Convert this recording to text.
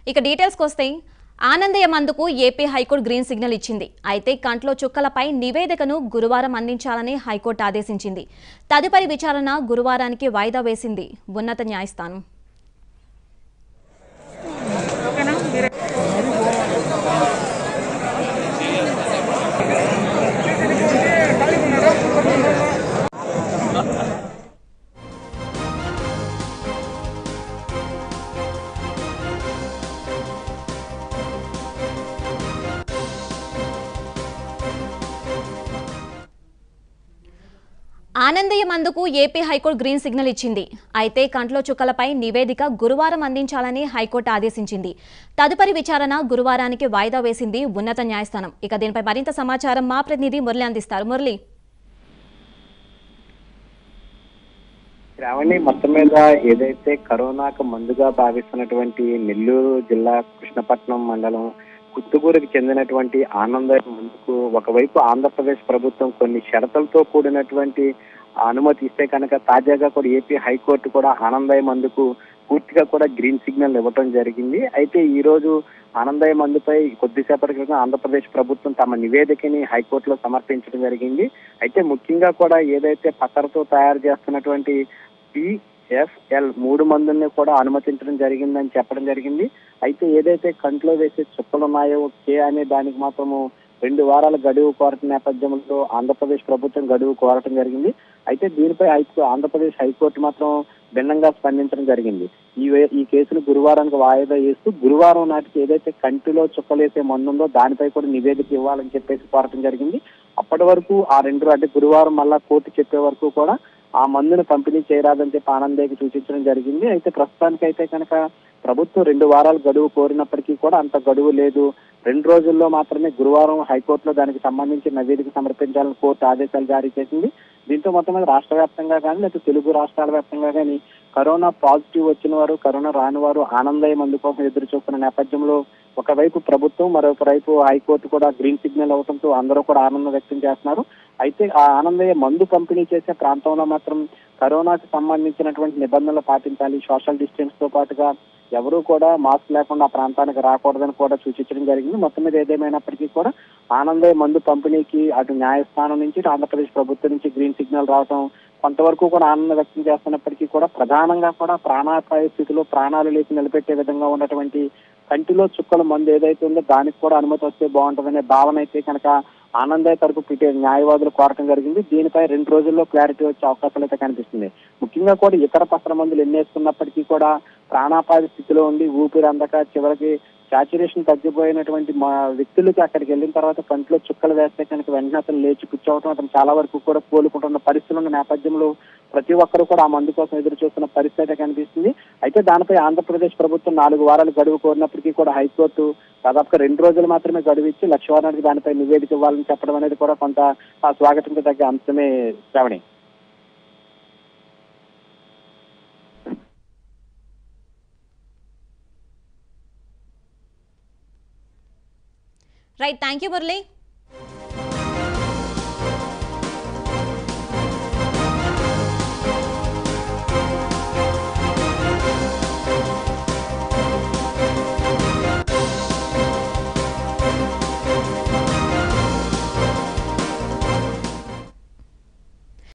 ఇక డీటెయిల్స్కి వస్తే ఆనందయ్య మందుకు ఏపీ హైకోర్టు గ్రీన్ సిగ్నల్ ఇచ్చింది అయితే కంట్లో చుక్కలపై నివేదికను గురువారం అందించాలని హైకోర్టు ఆదేశించింది తదుపరి విచారణ గురువారానికి వాయిదా వేసింది ఉన్నత న్యాయస్థానం ఆనందయ్య మందుకు ఏపీ హైకోర్టు గ్రీన్ సిగ్నల్ ఇచ్చింది అయితే కంట్లో చుక్కలపై నివేదిక గురువారం అందించాలని హైకోర్టు ఆదేశించింది తదుపరి విచారణ గురువారానికి వాయిదా వేసింది ఉన్నత న్యాయస్థానం ఇక దీనిపై మరింత సమాచారం మా ప్రతినిధి మురళి అందిస్తారు మురళి శ్రావణి మొత్తం మీద ఏదైతే కరోనాకు మందుగా భావిస్తున్నటువంటి నెల్లూరు జిల్లా కృష్ణపట్నం మండలం కుత్తుగూరుకి చెందినటువంటి ఆనంద ముందుకు ఒకవైపు ఆంధ్రప్రదేశ్ ప్రభుత్వం కొన్ని షరతులతో కూడినటువంటి అనుమతి ఇస్తే కనుక తాజాగా కూడా ఏపీ హైకోర్టు కూడా ఆనందయ్య మందుకు పూర్తిగా కూడా గ్రీన్ సిగ్నల్ ఇవ్వటం జరిగింది అయితే ఈ రోజు ఆనందయ్య మందుపై కొద్దిసేపటి క్రితం ఆంధ్రప్రదేశ్ ప్రభుత్వం తమ నివేదికని హైకోర్టులో సమర్పించడం జరిగింది అయితే ముఖ్యంగా కూడా ఏదైతే పసరతో తయారు చేస్తున్నటువంటి పిఎఫ్ఎల్ మూడు మందుల్ని కూడా అనుమతించడం జరిగిందని చెప్పడం జరిగింది అయితే ఏదైతే కంట్లో వేసే చుక్కలు ఉన్నాయో కే అనే దానికి మాత్రము రెండు వారాల గడువు కోరటం నేపథ్యంలో ఆంధ్రప్రదేశ్ ప్రభుత్వం గడువు కోరటం జరిగింది అయితే దీనిపై హైకో ఆంధ్రప్రదేశ్ హైకోర్టు మాత్రం భిన్నంగా స్పందించడం జరిగింది ఈ వే- ఈ కేసును గురువారానికి వాయిదా చేస్తూ గురువారం నాటికి ఏదైతే కంటిలో చుక్కలేసే మందు ఉందో దానిపై కూడా నివేదిక ఇవ్వాలని చెప్పేసి కోరటం జరిగింది అప్పటి వరకు ఆ రెండు అంటే గురువారం మళ్ళా కోర్టు చెప్పే వరకు కూడా ఆ మందును పంపిణీ చేయరాదని చెప్పి ఆనందేకి సూచించడం జరిగింది అయితే ప్రస్తుతానికి అయితే కనుక ప్రభుత్వం రెండు వారాలు గడువు కోరినప్పటికీ కూడా అంత గడువు లేదు రెండు రోజుల్లో మాత్రమే గురువారం హైకోర్టులో దానికి సంబంధించి నివేదిక సమర్పించాలని కోర్టు ఆదేశాలు జారీ చేసింది దీంతో మొత్తం మీద రాష్ట్ర వ్యాప్తంగా కానీ లేకపోతే తెలుగు రాష్ట్రాల వ్యాప్తంగా కానీ కరోనా పాజిటివ్ వచ్చిన వారు కరోనా రాని వారు ఆనందయ్య మందు కోసం ఎదురు చూస్తున్న నేపథ్యంలో ఒకవైపు ప్రభుత్వం మరొక వైపు హైకోర్టు కూడా గ్రీన్ సిగ్నల్ అవడంతో అందరూ కూడా ఆనందం వ్యక్తం చేస్తున్నారు అయితే ఆ ఆనందయ్య మందు పంపిణీ చేసే ప్రాంతంలో మాత్రం కరోనాకు సంబంధించినటువంటి నిబంధనలు పాటించాలి సోషల్ డిస్టెన్స్ తో పాటుగా ఎవరూ కూడా మాస్క్ లేకుండా ఆ ప్రాంతానికి రాకూడదని కూడా సూచించడం జరిగింది మొత్తం మీద ఏదేమైనప్పటికీ కూడా ఆనందయ్య మందు పంపిణీకి అటు న్యాయస్థానం నుంచి ఇటు ఆంధ్రప్రదేశ్ ప్రభుత్వం నుంచి గ్రీన్ సిగ్నల్ రావడం కొంతవరకు కూడా ఆనందం వ్యక్తం చేస్తున్నప్పటికీ కూడా ప్రధానంగా కూడా ప్రాణాపాయ స్థితిలో ప్రాణాలు లేచి నిలబెట్టే విధంగా ఉన్నటువంటి కంటిలో చుక్కల మందు ఏదైతే ఉందో దానికి కూడా అనుమతి వస్తే బాగుంటుందనే భావన అయితే కనుక ఆనందయ్య తరపు పిటి న్యాయవాదులు కోరటం జరిగింది దీనిపై రెండు రోజుల్లో క్లారిటీ వచ్చే అవకాశాలు అయితే కనిపిస్తుంది ముఖ్యంగా కూడా ఇతర పత్ర మందులు ఎన్ని వేసుకున్నప్పటికీ కూడా ప్రాణాపాయ స్థితిలో ఉండి ఊపిరి అందక చివరికి సాచురేషన్ తగ్గిపోయినటువంటి మా వ్యక్తులకి అక్కడికి వెళ్ళిన తర్వాత కంట్లో చుక్కలు వేస్తే కనుక వెంటనే అతను లేచి కూర్చోవటం అతను చాలా వరకు కూడా కోలుకుంటున్న పరిస్థితులు ఉన్న నేపథ్యంలో ప్రతి ఒక్కరు కూడా ఆ మందు కోసం ఎదురు చూస్తున్న పరిస్థితి అయితే కనిపిస్తుంది అయితే దానిపై ఆంధ్రప్రదేశ్ ప్రభుత్వం నాలుగు వారాలు గడువు కోరినప్పటికీ కూడా హైకోర్టు దాదాపుగా రెండు రోజులు మాత్రమే గడువు ఇచ్చి లక్షవారానికి దానిపై నివేదిక ఇవ్వాలని చెప్పడం అనేది కూడా కొంత ఆ, స్వాగతించదగ్గ అంశమే Sravani right thank you Murali